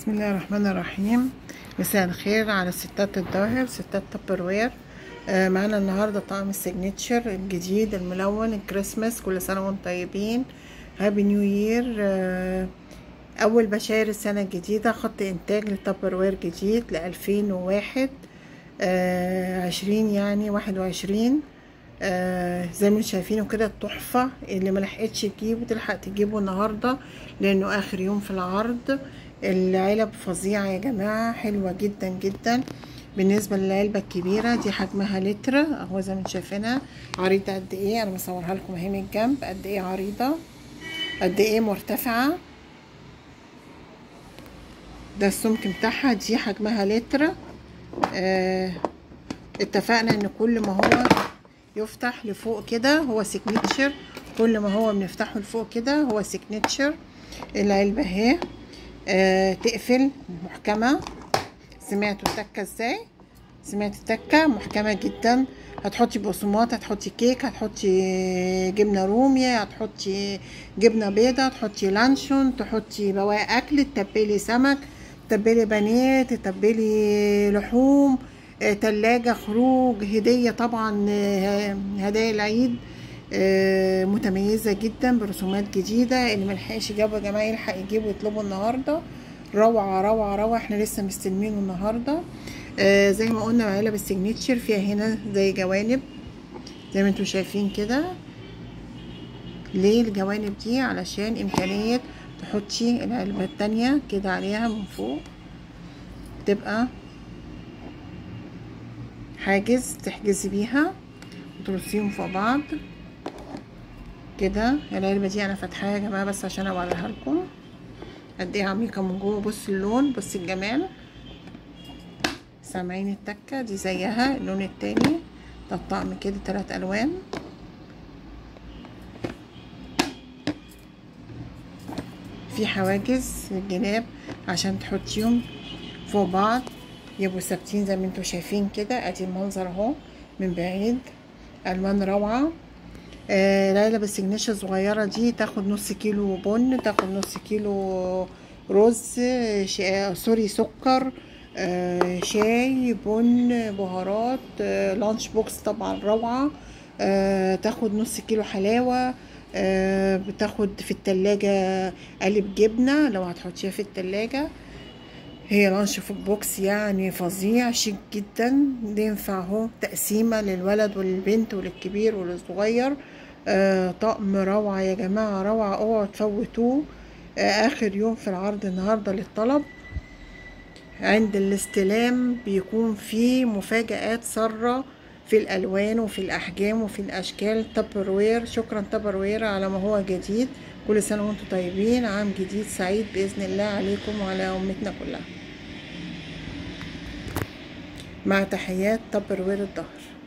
بسم الله الرحمن الرحيم مساء الخير على ستات الظاهر ستات تبر وير آه معانا النهارده طقم السيجنتشر الجديد الملون الكريسماس كل سنه وانتم طيبين هابي نيو يير آه اول بشاير السنه الجديده خط انتاج لتبر وير جديد ل 2001 آه عشرين يعني واحد وعشرين آه زي ما شايفينه كده تحفة اللي ملحقتش تجيبه تلحق تجيبه النهاردة لانه اخر يوم في العرض العلب فظيعة يا جماعة حلوة جدا جدا بالنسبة للعلبة الكبيرة دي حجمها لتر اهو زي ما شايفينها عريضة قد ايه انا مصورها لكم اهي من الجنب قد ايه عريضة قد ايه مرتفعة ده السمك بتاعها دي حجمها لتر آه اتفقنا ان كل ما هو يفتح لفوق كده هو سيجنتشر كل ما هو بنفتحه لفوق كده هو سيجنتشر العلبة اهي آه تقفل محكمة سمعتوا التكة ازاي سمعت التكة محكمة جدا هتحطي بقسماط هتحطي كيك هتحطي جبنة رومي هتحطي جبنة بيضة تحطي لانشون تحطي بواقي اكل تتبلي سمك تتبلي بانيه تتبلي لحوم تلاجة خروج هدية طبعا هدايا العيد متميزة جدا برسومات جديدة اللي ملحقش يجيبه يا جماعة يلحق يجيبه يطلبه النهاردة روعة روعة روعة احنا لسه مستلمينه النهاردة زي ما قلنا علب السيجنتشر فيها هنا زي جوانب زي ما انتم شايفين كده ليه الجوانب دي علشان امكانية تحطي العلبة التانية كده عليها من فوق تبقى حاجز تحجزي بيها وترصيهم فوق بعض كده العلبه دي انا فاتحاها يا جماعه بس عشان اوريها لكم قد ايه عميقه من جوه بصوا اللون بصوا الجمال سامعين التكه دي زيها اللون التاني ده الطقم كده تلات الوان في حواجز للجناب عشان تحطيهم فوق بعض يبقوا ثابتين زي ما انتم شايفين كده ادي المنظر اهو من بعيد الوان روعه آه العلبه السجنشه الصغيره دي تاخد نص كيلو بن تاخد نص كيلو رز آه سوري سكر آه شاي بن بهارات آه لانش بوكس طبعا روعه آه تاخد نص كيلو حلاوه آه بتاخد في التلاجة قالب جبنة لو هتحطيها في التلاجة هي لانش في بوكس يعني فظيع شيك جدا ينفع اهو تقسيمه للولد وللبنت وللكبير وللصغير آه طقم روعه يا جماعه روعه اوعوا تفوتوه آه اخر يوم في العرض النهارده للطلب عند الاستلام بيكون في مفاجآت سارة في الألوان وفي الأحجام وفي الأشكال تبر وير شكرا تبر وير على ما هو جديد كل سنة وانتم طيبين عام جديد سعيد بإذن الله عليكم وعلى أمتنا كلها مع تحيات تبر وير الظهر